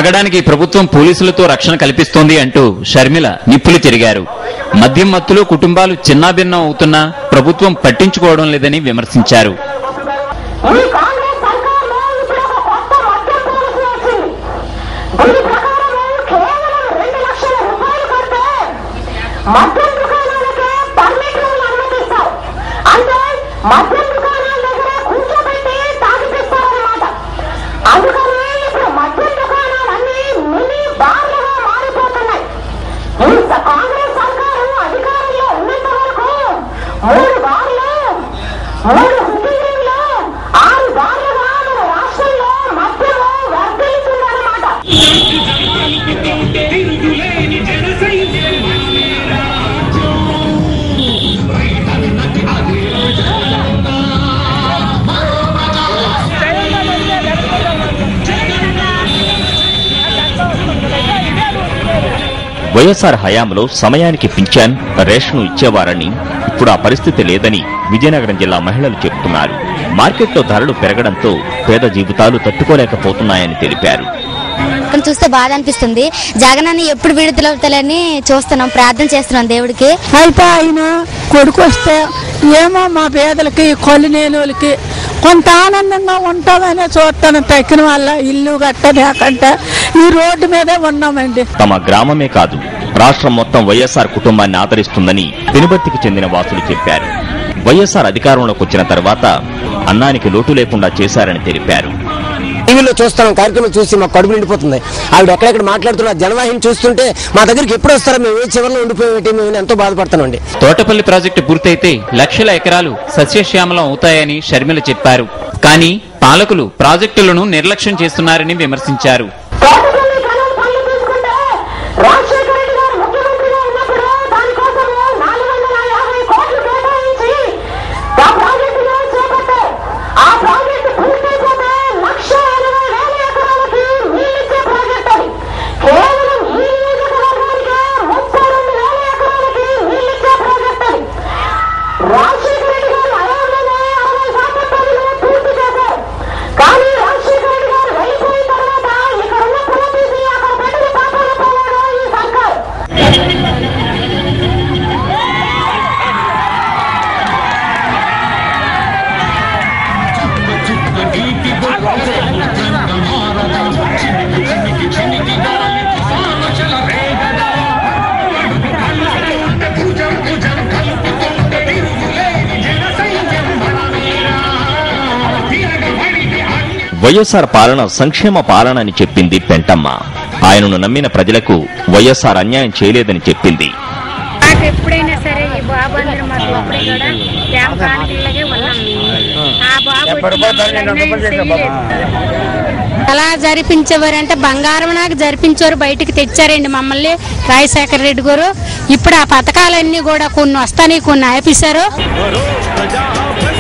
తాగడానికి ప్రభుత్వం పోలీసులతో రక్షణ కల్పిస్తోంది అంటూ షర్మిల నిప్పులు చెరిగారు మద్యం మత్తులో కుటుంబాలు చిన్నాభిన్నం అవుతున్నా ప్రభుత్వం పట్టించుకోవడం లేదని విమర్శించారు ఈ కాంగ్రెస్ సర్కార్లో ఇప్పుడు ఒక కొత్త మద్యం పాలసీ వచ్చింది దీని ప్రకారం కేవలం రెండు లక్షల రూపాయలు కడితే మద్యం దుకాణాలకే పర్మిట్లు అనుమతిస్తారు అంటే మద్యం దుకాణాల దగ్గర కూర్చోబెట్టి తాగిపిస్తారన్నమాట అందుకని ఇప్పుడు మద్యం దుకాణాలన్నీ మినీ బార్లుగా మారిపోతున్నాయి ఈ స- కాంగ్రెస్ సర్కారు అధికారంలో ఉన్నంత వరకు మూడు బార్లు మూడు సిటీలు ఆరు బార్లుగా మన రాష్ట్రంలో మద్యము వర్ధిల్లుతుందన్నమాట తిరుగులేని జన సైన్యం వైఎస్ఆర్ హయాంలో సమయానికి పింఛన్ రేషను ఇచ్చేవారని ఇప్పుడు ఆ పరిస్థితి లేదని విజయనగరం జిల్లా మహిళలు చెబుతున్నారు మార్కెట్లో ధరలు పెరగడంతో పేద జీవితాలు తట్టుకోలేకపోతున్నాయని తెలిపారు మనం చూస్తే బాధ అనిపిస్తుంది జగనన్న ఎప్పుడు విడుదలవుతాలని చూస్తున్నాం ప్రార్థన చేస్తున్నాం దేవుడికి అయితే ఆయన కొడుకు వస్తే ఏమో మా పేదలకి కొలినేనులకి కొంత ఆనందంగా ఉంటామనే చూస్తాను తక్కిన వల్ల ఇల్లు గట్ట లేకంటే ఈ రోడ్డు మీదే ఉన్నామండి తమ గ్రామమే కాదు రాష్ట్రం మొత్తం వైఎస్ఆర్ కుటుంబాన్ని ఆదరిస్తుందని పెనుబర్తికి చెందిన వాసులు చెప్పారు వైఎస్ఆర్ అధికారంలోకి వచ్చిన తర్వాత అన్నానికి లోటు లేకుండా చేశారని తెలిపారు టీవీలో చూస్తాం కార్యక్రమం చూసి మాకు కడుపు నిండిపోతుంది ఆవిడ ఎక్కడెక్కడ మాట్లాడుతున్న జనవాహిని చూస్తుంటే మా దగ్గరికి ఎప్పుడు వస్తారో మేము ఏ చివరిలో ఉండిపోయేటి మేము ఎంతో బాధపడుతున్నామండి తోటపల్లి ప్రాజెక్టు పూర్తయితే లక్షల ఎకరాలు సస్యశ్యామలం అవుతాయని షర్మిల చెప్పారు కానీ పాలకులు ప్రాజెక్టులను నిర్లక్ష్యం చేస్తున్నారని విమర్శించారు తోటపల్లి కలం పనులు తీసుకుంటే రాజశేఖర రెడ్డి గారు ముఖ్యమంత్రిగా ఉన్నప్పుడు దానికోసము నాలుగు వందల యాభై కోట్లు కేటాయించి ఆ ప్రాజెక్టును చేపట్టారు ఆ ప్రాజెక్టు పూర్తయిపోతే లక్ష ఎనభై వేల ఎకరాలకి నీళ్ళిచ్చే ప్రాజెక్ట్ అది కేవలం ఈ నియోజకవర్గానికే ముప్పై రెండు వేల ఎకరాలకి నీళ్ళిచ్చే ప్రాజెక్ట్ అది రాజశేఖర రెడ్డి గారు హయాంలోనే అరవై శాతం పనులు పూర్తి చేశారు కానీ రాజశేఖర రెడ్డి గారు వెళ్ళిపోయిన తర్వాత ఇక్కడ ఉన్న పూర్తిసి అక్కడ పెట్టిన పాపాల పోయాడు ఈ సర్కారు నీటి చినికి చినికి గాలి సామచల రేగదా భుజం భుజం కలుపుతుంటే తిరుగులేని జన సైన్యం మనమేరా తిరగబడితే అన్య వైఎస్ఆర్ పాలన సంక్షేమ పాలన అని చెప్పింది పెంటమ్మ ఆయనను నమ్మిన ప్రజలకు వైఎస్ఆర్ అన్యాయం చేయలేదని చెప్పింది మాకు ఎప్పుడైనా సరే ఈ బాబు అందరూ మాకు ఎప్పుడు కూడా ప్రేమ కానుకలాగే ఉన్నాం మేము. ఆ బాబు వచ్చి మమ్మల్ని అన్యాయం చేయలేదు. అలా జరిపించేవారంటే బంగారం నాకు జరిపించారు బయటికి తెచ్చారండి మమ్మల్ని రాజశేఖర రెడ్డి గారు ఇప్పుడు ఆ పథకాలన్నీ కూడా కొన్ని వస్తాయి కొన్ని ఆపేశారు ప్రజా